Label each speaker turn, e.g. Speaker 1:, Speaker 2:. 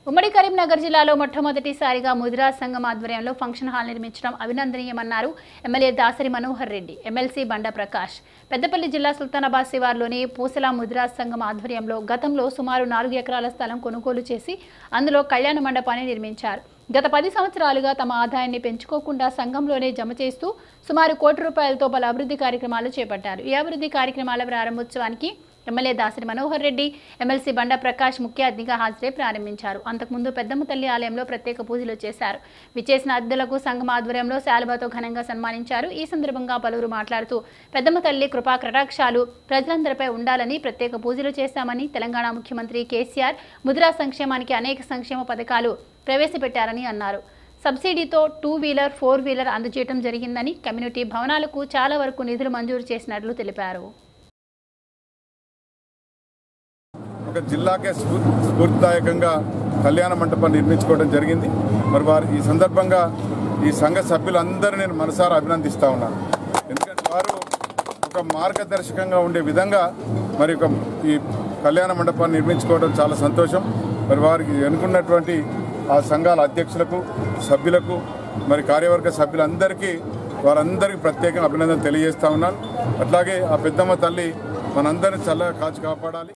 Speaker 1: ఉమ్మడి కరీంనగర్ జిల్లాలో మొట్టమొదటిసారిగా ముదిరా సంఘం ఆధ్వర్యంలో ఫంక్షన్ హాల్ నిర్మించడం అభినందనీయమన్నారు ఎమ్మెల్యే దాసరి మనోహర్ రెడ్డి ఎమ్మెల్సీ బండ ప్రకాష్ పెద్దపల్లి జిల్లా సుల్తానాబాద్ శివార్లోని పూసల ముదిరా సంఘం ఆధ్వర్యంలో గతంలో సుమారు నాలుగు ఎకరాల స్థలం కొనుగోలు చేసి అందులో కళ్యాణ మండపాన్ని నిర్మించారు గత పది సంవత్సరాలుగా తమ ఆదాయాన్ని పెంచుకోకుండా సంఘంలోనే జమ చేస్తూ సుమారు కోటి రూపాయలతో పలు అభివృద్ధి కార్యక్రమాలు చేపట్టారు ఈ అభివృద్ధి కార్యక్రమాల ప్రారంభోత్సవానికి ఎమ్మెల్యే దాసరి మనోహర్ రెడ్డి ఎమ్మెల్సీ బండ ప్రకాష్ ముఖ్య అతిథిగా హాజరై ప్రారంభించారు అంతకుముందు పెద్దమ్మ తల్లి ఆలయంలో ప్రత్యేక పూజలు చేశారు విచ్చేసిన అతిథులకు సంఘం ఆధ్వర్యంలో శాలుబాతో ఘనంగా సన్మానించారు ఈ సందర్భంగా పలువురు మాట్లాడుతూ పెద్దమ్మ తల్లి కృపా కటాక్షాలు ప్రజలందరిపై ఉండాలని ప్రత్యేక పూజలు చేశామని తెలంగాణ ముఖ్యమంత్రి కేసీఆర్ ముద్రా సంక్షేమానికి అనేక సంక్షేమ పథకాలు ప్రవేశపెట్టారని అన్నారు సబ్సిడీతో టూ వీలర్ ఫోర్ వీలర్ అందజేయడం జరిగిందని కమ్యూనిటీ భవనాలకు చాలా వరకు నిధులు మంజూరు చేసినట్లు తెలిపారు
Speaker 2: ఒక జిల్లాకే స్ఫూ- స్ఫూర్తిదాయకంగా కళ్యాణ మంటపాన్ని నిర్మించుకోవడం జరిగింది మరి వారు ఈ సందర్భంగా ఈ సంఘ సభ్యులందరూ నేను మనసారా అభినందిస్తా ఉన్నాను ఎందుకంటే వారు ఒక మార్గదర్శకంగా ఉండే విధంగా మరి ఒక ఈ కళ్యాణ మండపాన్ని నిర్మించుకోవడం చాలా సంతోషం మరి వారికి ఎన్నుకున్నటువంటి ఆ సంఘాల అధ్యక్షులకు సభ్యులకు మరి కార్యవర్గ సభ్యులందరికీ వారందరికీ ప్రత్యేకంగా అభినందన తెలియజేస్తా ఉన్నాను అట్లాగే ఆ పెద్దమ్మ తల్లి మనందరిని చల్లగా కాచి కాపాడాలి